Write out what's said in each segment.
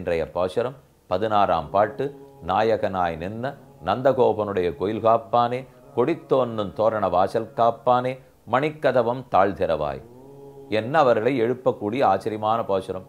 இன்றைய பாசுரம் பதினாறாம் பாட்டு நாயகனாய் நின்ன நந்தகோபனுடைய கோயில் காப்பானே கொடித்தோன்னும் தோரண வாசல் காப்பானே மணிக்கதவம் தாழ்திரவாய் என்ன அவர்களை எழுப்பக்கூடிய ஆச்சரியமான பாசுரம்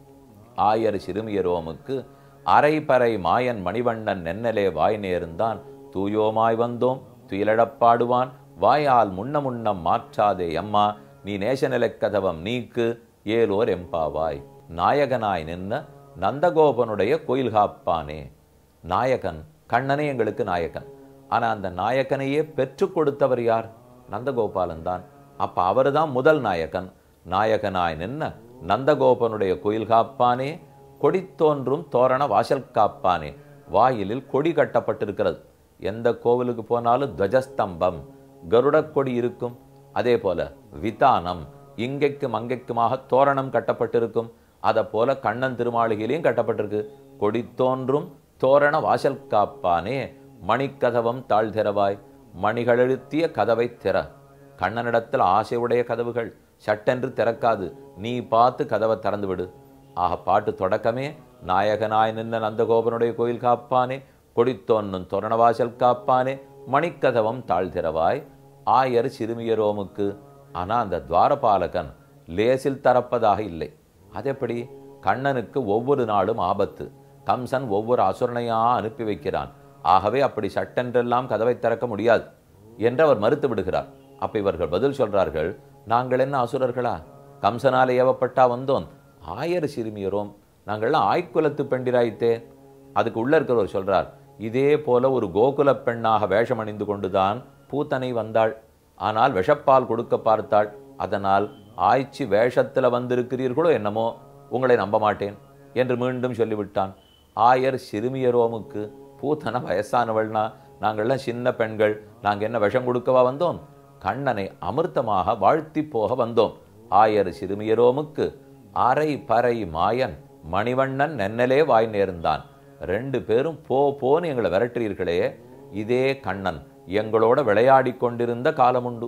ஆயர் சிறுமியரோமுக்கு அரைபறை மாயன் மணிவண்ணன் நென்னலே வாய் நேர்ந்தான் தூயோமாய் வந்தோம் துயிலழப்பாடுவான் வாயால் முன்ன முன்னம் மாற்றாதே அம்மா நீ நேசநிலைக் கதவம் நீக்கு ஏலோர் எம்பாவாய் நாயகனாய் நின்ன நந்தகோபனுடைய கோயில் காப்பானே நாயகன் கண்ணனே எங்களுக்கு நாயகன் ஆனா அந்த நாயகனையே பெற்றுக் கொடுத்தவர் யார் நந்தகோபாலன் தான் அப்ப அவர்தான் முதல் நாயகன் நாயகனாய் நின்ன நந்தகோபனுடைய கோயில் காப்பானே கொடி தோன்றும் தோரண வாசல் காப்பானே வாயிலில் கொடி கட்டப்பட்டிருக்கிறது எந்த கோவிலுக்கு போனாலும் துவஜஸ்தம்பம் கருடக் கொடி இருக்கும் அதே போல விதானம் இங்கைக்கும் அங்கைக்குமாக தோரணம் கட்டப்பட்டிருக்கும் அதை போல கண்ணன் திருமாளிகையிலையும் கட்டப்பட்டிருக்கு கொடி தோன்றும் தோரண வாசல் காப்பானே மணிக்கதவம் தாழ்திரவாய் மணிகளழுத்திய கதவை திற கண்ணனிடத்தில் ஆசையுடைய கதவுகள் சட்டென்று திறக்காது நீ பார்த்து கதவை திறந்து விடு ஆக பாட்டு தொடக்கமே நாயகனாய் நின்ன நந்தகோபனுடைய கோயில் காப்பானே கொடித்தோன்னும் தோரணவாசல் காப்பானே மணிக்கதவம் தாழ்திரவாய் ஆயர் சிறுமியரோமுக்கு ஆனா அந்த துவாரபாலகன் லேசில் தரப்பதாக இல்லை அதெப்படி கண்ணனுக்கு ஒவ்வொரு நாளும் ஆபத்து கம்சன் ஒவ்வொரு அசுரனையா அனுப்பி வைக்கிறான் ஆகவே அப்படி சட்டென்றெல்லாம் கதவை திறக்க முடியாது என்று அவர் மறுத்து விடுகிறார் அப்ப இவர்கள் பதில் சொல்றார்கள் நாங்கள் என்ன அசுரர்களா கம்சனால் ஏவப்பட்டா வந்தோம் ஆயர் சிறுமியரோம் நாங்கள்லாம் ஆய்க்குலத்து பெண்டிராயித்தே அதுக்கு உள்ள இருக்கிறவர் சொல்றார் இதே போல ஒரு கோகுல பெண்ணாக வேஷம் அணிந்து கொண்டுதான் பூத்தனை வந்தாள் ஆனால் விஷப்பால் கொடுக்க பார்த்தாள் அதனால் ஆய்ச்சி வேஷத்துல வந்திருக்கிறீர்களோ என்னமோ உங்களை நம்ப மாட்டேன் என்று மீண்டும் சொல்லிவிட்டான் ஆயர் சிறுமியரோமுக்கு பூத்தன வயசானவள்னா நாங்கள்லாம் சின்ன பெண்கள் நாங்க என்ன விஷம் கொடுக்கவா வந்தோம் கண்ணனை அமிர்தமாக வாழ்த்தி போக வந்தோம் ஆயர் சிறுமியரோமுக்கு அரை பறை மாயன் மணிவண்ணன் நென்னலே வாய் நேர்ந்தான் ரெண்டு பேரும் போ போன்னு எங்களை விரட்டுறீர்களே இதே கண்ணன் எங்களோட விளையாடி கொண்டிருந்த காலமுண்டு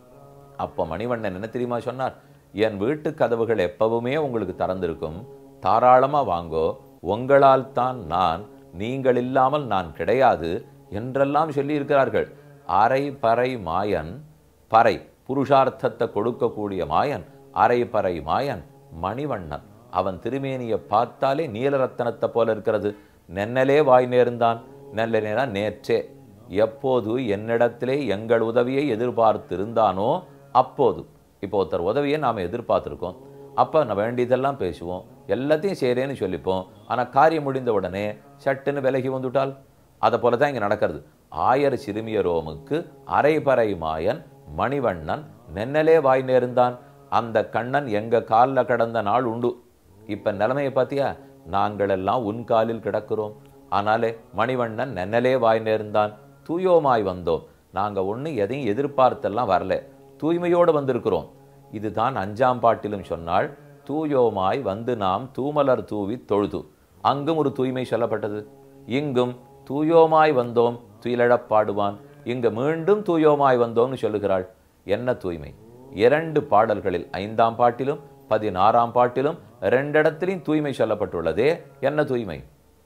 அப்போ மணிவண்ணன் என்ன தெரியுமா சொன்னார் என் வீட்டு கதவுகள் எப்பவுமே உங்களுக்கு திறந்திருக்கும் தாராளமா வாங்கோ உங்களால் தான் நான் நீங்கள் இல்லாமல் நான் கிடையாது என்றெல்லாம் சொல்லி இருக்கிறார்கள் அரை பறை மாயன் பறை புருஷார்த்தத்தை கொடுக்கக்கூடிய மாயன் அரை பறை மாயன் மணிவண்ணன் அவன் திருமேனியை பார்த்தாலே நீலரத்தனத்தை போல இருக்கிறது நென்னலே வாய் நேர்ந்தான் நெல்லனேனா நேற்றே எப்போது என்னிடத்திலே எங்கள் உதவியை எதிர்பார்த்திருந்தானோ அப்போது இப்போ ஒருத்தர் உதவியை நாம் எதிர்பார்த்துருக்கோம் அப்போ நான் வேண்டியதெல்லாம் பேசுவோம் எல்லாத்தையும் செய்கிறேன்னு சொல்லிப்போம் ஆனால் காரியம் முடிந்த உடனே சட்டுன்னு விலகி வந்துட்டால் அதை போல தான் இங்கே நடக்கிறது ஆயர் சிறுமியரோமுக்கு அரைபறை மாயன் மணிவண்ணன் நென்னலே வாய் நேர்ந்தான் அந்த கண்ணன் எங்க காலில் கடந்த நாள் உண்டு இப்ப நிலைமையை பார்த்தியா நாங்கள் எல்லாம் உன் காலில் கிடக்கிறோம் ஆனாலே மணிவண்ணன் நென்னலே வாய் நேர்ந்தான் தூயோமாய் வந்தோம் நாங்க ஒண்ணு எதையும் எதிர்பார்த்தெல்லாம் வரல தூய்மையோடு வந்திருக்கிறோம் இதுதான் அஞ்சாம் பாட்டிலும் சொன்னால் தூயோமாய் வந்து நாம் தூமலர் தூவி தொழுது அங்கும் ஒரு தூய்மை சொல்லப்பட்டது இங்கும் தூயோமாய் வந்தோம் துயிலழப் பாடுவான் இங்கு மீண்டும் தூயோமாய் வந்தோம்னு சொல்லுகிறாள் என்ன தூய்மை இரண்டு பாடல்களில் ஐந்தாம் பாட்டிலும் பதினாறாம் பாட்டிலும் ரெண்டிடத்திலும் தூய்மை சொல்லப்பட்டுள்ளதே என்ன தூய்மை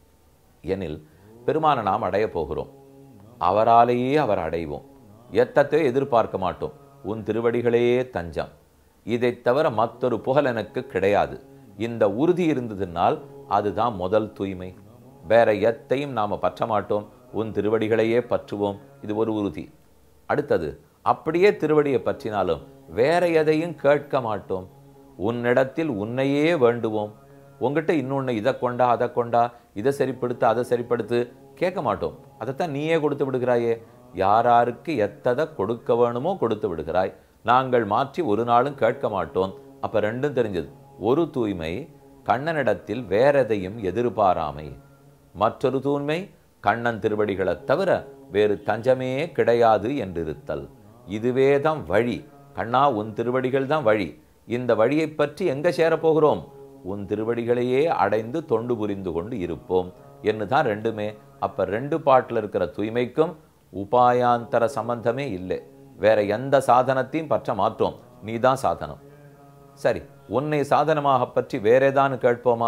எனில் பெருமானை நாம் அடையப் போகிறோம் அவராலேயே அவர் அடைவோம் எத்தத்தையோ எதிர்பார்க்க மாட்டோம் உன் திருவடிகளே தஞ்சம் இதைத் தவிர மற்றொரு புகழ் எனக்கு கிடையாது இந்த உறுதி இருந்ததுனால் அதுதான் முதல் தூய்மை வேற எத்தையும் நாம பற்ற மாட்டோம் உன் திருவடிகளையே பற்றுவோம் இது ஒரு உறுதி அடுத்தது அப்படியே திருவடியை பற்றினாலும் வேற எதையும் கேட்க மாட்டோம் உன்னிடத்தில் உன்னையே வேண்டுவோம் உங்ககிட்ட இன்னொன்று இதை கொண்டா அதை கொண்டா இதை சரிப்படுத்து அதை சரிப்படுத்து கேட்க மாட்டோம் அதைத்தான் நீயே கொடுத்து விடுகிறாயே யாராருக்கு எத்ததை கொடுக்க வேணுமோ கொடுத்து விடுகிறாய் நாங்கள் மாற்றி ஒரு நாளும் கேட்க மாட்டோம் அப்ப ரெண்டும் தெரிஞ்சது ஒரு தூய்மை கண்ணனிடத்தில் வேற எதையும் எதிர்பாராமை மற்றொரு தூய்மை கண்ணன் திருவடிகளைத் தவிர வேறு தஞ்சமே கிடையாது என்றிருத்தல் இதுவே தான் வழி கண்ணா உன் திருவடிகள் தான் வழி இந்த வழியை பற்றி எங்க சேரப்போகிறோம் உன் திருவடிகளையே அடைந்து தொண்டு புரிந்து கொண்டு இருப்போம் என்று தான் ரெண்டுமே அப்ப ரெண்டு பாட்டில் இருக்கிற தூய்மைக்கும் உபாயாந்தர சம்பந்தமே இல்லை வேற எந்த சாதனத்தையும் பற்ற மாட்டோம் நீ தான் சாதனம் சரி உன்னை சாதனமாக பற்றி வேற ஏதான்னு கேட்போமா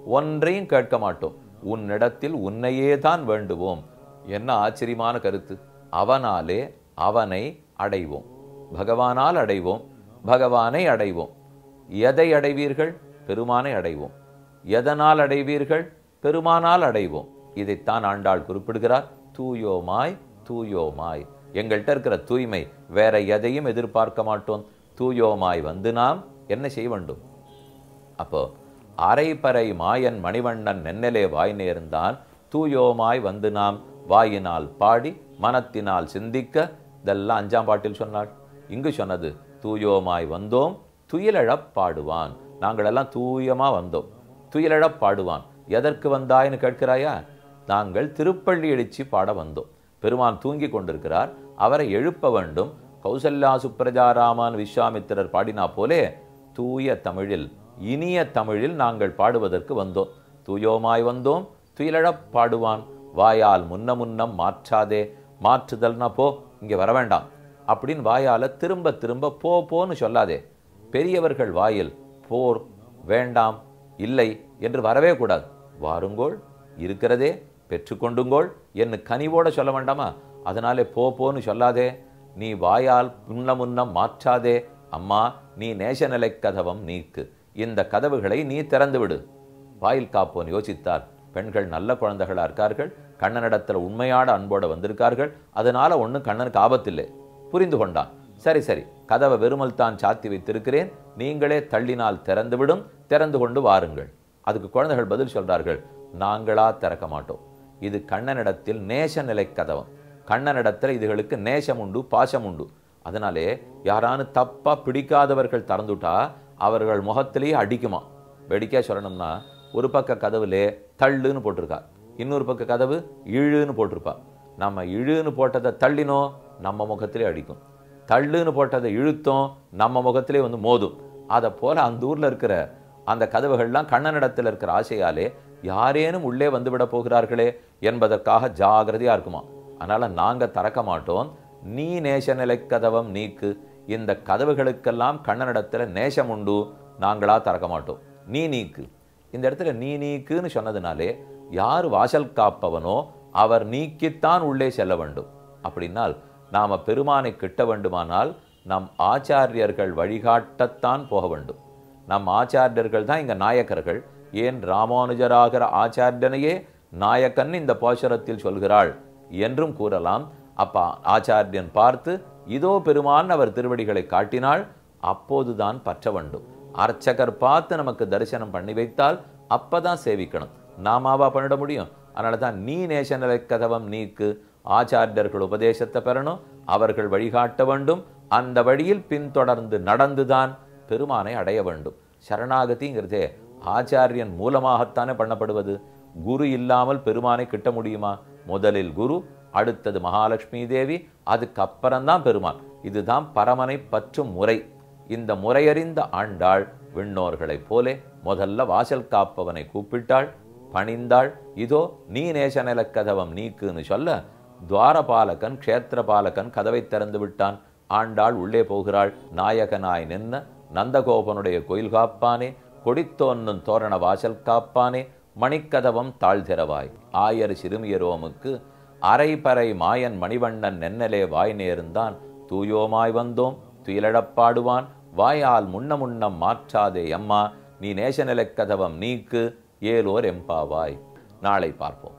ஒன்றையும் கேட்க மாட்டோம் உன்னிடத்தில் உன்னையே தான் வேண்டுவோம் என்ன ஆச்சரியமான கருத்து அவனாலே அவனை அடைவோம் பகவானால் அடைவோம் பகவானை அடைவோம் எதை அடைவீர்கள் பெருமானை அடைவோம் எதனால் அடைவீர்கள் பெருமானால் அடைவோம் இதைத்தான் ஆண்டாள் குறிப்பிடுகிறார் தூயோமாய் தூயோமாய் எங்கள்கிட்ட இருக்கிற தூய்மை வேற எதையும் எதிர்பார்க்க மாட்டோம் தூயோமாய் வந்து நாம் என்ன செய்ய வேண்டும் அப்போ அரைப்பறை மாயன் மணிவண்ணன் நென்னலே வாய் நேர்ந்தான் தூயோமாய் வந்து நாம் வாயினால் பாடி மனத்தினால் சிந்திக்க இதெல்லாம் அஞ்சாம் பாட்டில் சொன்னாள் இங்கு சொன்னது தூயோமாய் வந்தோம் துயிலழப் பாடுவான் நாங்களெல்லாம் தூயமா வந்தோம் துயிலழப் பாடுவான் எதற்கு வந்தாய்னு கேட்கிறாயா நாங்கள் திருப்பள்ளி எழுச்சி பாட வந்தோம் பெருமான் தூங்கி கொண்டிருக்கிறார் அவரை எழுப்ப வேண்டும் கௌசல்யா சுப்ரஜாராமான் விஸ்வாமித்திரர் பாடினா போலே தூய தமிழில் இனிய தமிழில் நாங்கள் பாடுவதற்கு வந்தோம் தூயோமாய் வந்தோம் துயிலழப் பாடுவான் வாயால் முன்ன முன்னம் மாற்றாதே மாற்றுதல்னா போ இங்கே வர வேண்டாம் அப்படின்னு வாயால திரும்ப திரும்ப போ போன்னு சொல்லாதே பெரியவர்கள் வாயில் போர் வேண்டாம் இல்லை என்று வரவே கூடாது வாருங்கோள் இருக்கிறதே பெற்றுக்கொண்டுங்கோள் என்று கனிவோட சொல்ல வேண்டாமா அதனாலே போ போன்னு சொல்லாதே நீ வாயால் முன்ன முன்னம் மாற்றாதே அம்மா நீ நேசநிலை கதவம் நீக்கு இந்த கதவுகளை நீ திறந்து விடு வாயில் காப்போன் யோசித்தார் பெண்கள் நல்ல குழந்தைகளா இருக்கார்கள் கண்ணனிடத்துல உண்மையான அன்போட வந்திருக்கார்கள் அதனால ஒன்றும் கண்ணனுக்கு ஆபத்தில்லை புரிந்து கொண்டான் சரி சரி கதவை வெறுமல் தான் சாத்தி வைத்திருக்கிறேன் நீங்களே தள்ளினால் திறந்துவிடும் திறந்து கொண்டு வாருங்கள் அதுக்கு குழந்தைகள் பதில் சொல்றார்கள் நாங்களா திறக்க மாட்டோம் இது கண்ணனிடத்தில் நேச நிலை கதவம் கண்ணனிடத்தில் இதுகளுக்கு நேசம் உண்டு பாசம் உண்டு அதனாலே யாரானு தப்பா பிடிக்காதவர்கள் திறந்துட்டா அவர்கள் முகத்திலேயே அடிக்குமா வேடிக்கையா சொல்லணும்னா ஒரு பக்க கதவுலே தள்ளுன்னு போட்டிருக்கா இன்னொரு பக்க கதவு இழுன்னு போட்டிருப்பா நம்ம இழுன்னு போட்டதை தள்ளினோம் நம்ம முகத்திலே அடிக்கும் தள்ளுன்னு போட்டதை இழுத்தோம் நம்ம முகத்திலே வந்து மோதும் அதை போல அந்த ஊர்ல இருக்கிற அந்த கதவுகள்லாம் கண்ணனிடத்தில் இருக்கிற ஆசையாலே யாரேனும் உள்ளே வந்து விட போகிறார்களே என்பதற்காக ஜாகிரதையா இருக்குமா அதனால நாங்க திறக்க மாட்டோம் நீ நேச நிலை கதவம் நீக்கு இந்த கதவுகளுக்கெல்லாம் கண்ணனிடத்துல நேசம் உண்டு நாங்களா திறக்க மாட்டோம் நீ நீக்கு இந்த இடத்துல நீ நீக்குன்னு சொன்னதுனாலே யார் வாசல் காப்பவனோ அவர் நீக்கித்தான் உள்ளே செல்ல வேண்டும் அப்படின்னால் நாம பெருமானை கிட்ட வேண்டுமானால் நம் ஆச்சாரியர்கள் வழிகாட்டத்தான் போக வேண்டும் நம் ஆச்சாரியர்கள் தான் இங்க நாயக்கர்கள் ஏன் ராமானுஜராகிற ஆச்சாரியனையே நாயக்கன் இந்த போஷரத்தில் சொல்கிறாள் என்றும் கூறலாம் அப்ப ஆச்சாரியன் பார்த்து இதோ பெருமான் அவர் திருவடிகளை காட்டினாள் அப்போதுதான் பற்ற வேண்டும் அர்ச்சகர் பார்த்து நமக்கு தரிசனம் பண்ணி வைத்தால் அப்பதான் சேவிக்கணும் நாமாவா பண்ணிட முடியும் அதனால தான் நீ நேசநிலை கதவம் நீக்கு ஆச்சாரியர்கள் உபதேசத்தை பெறணும் அவர்கள் வழிகாட்ட வேண்டும் அந்த வழியில் பின்தொடர்ந்து நடந்துதான் பெருமானை அடைய வேண்டும் சரணாகதிங்கிறதே ஆச்சாரியன் மூலமாகத்தானே பண்ணப்படுவது குரு இல்லாமல் பெருமானை கிட்ட முடியுமா முதலில் குரு அடுத்தது மகாலட்சுமி தேவி அதுக்கப்புறம்தான் பெருமான் இதுதான் பரமனை பற்றும் முறை இந்த முறையறிந்த ஆண்டாள் விண்ணோர்களைப் போலே முதல்ல வாசல் காப்பவனை கூப்பிட்டாள் பணிந்தாள் இதோ நீ நேசநில கதவம் நீக்குன்னு சொல்ல துவாரபாலகன் க்ஷேத்திரபாலகன் கதவை திறந்து விட்டான் ஆண்டாள் உள்ளே போகிறாள் நாயகனாய் நின்ன நந்தகோபனுடைய கோயில் காப்பானே கொடித்தோன்னும் தோரண வாசல் காப்பானே மணிக்கதவம் தாழ்திரவாய் ஆயர் சிறுமியரோமுக்கு அரைபறை மாயன் மணிவண்ணன் நென்னலே வாய் நேர்ந்தான் தூயோமாய் வந்தோம் துயிலழப்பாடுவான் வாயால் முன்ன முன்னம் மாற்றாதே அம்மா நீ நேசநிலைக் கதவம் நீக்கு ஏலோர் எம்பாவாய் நாளை பார்ப்போம்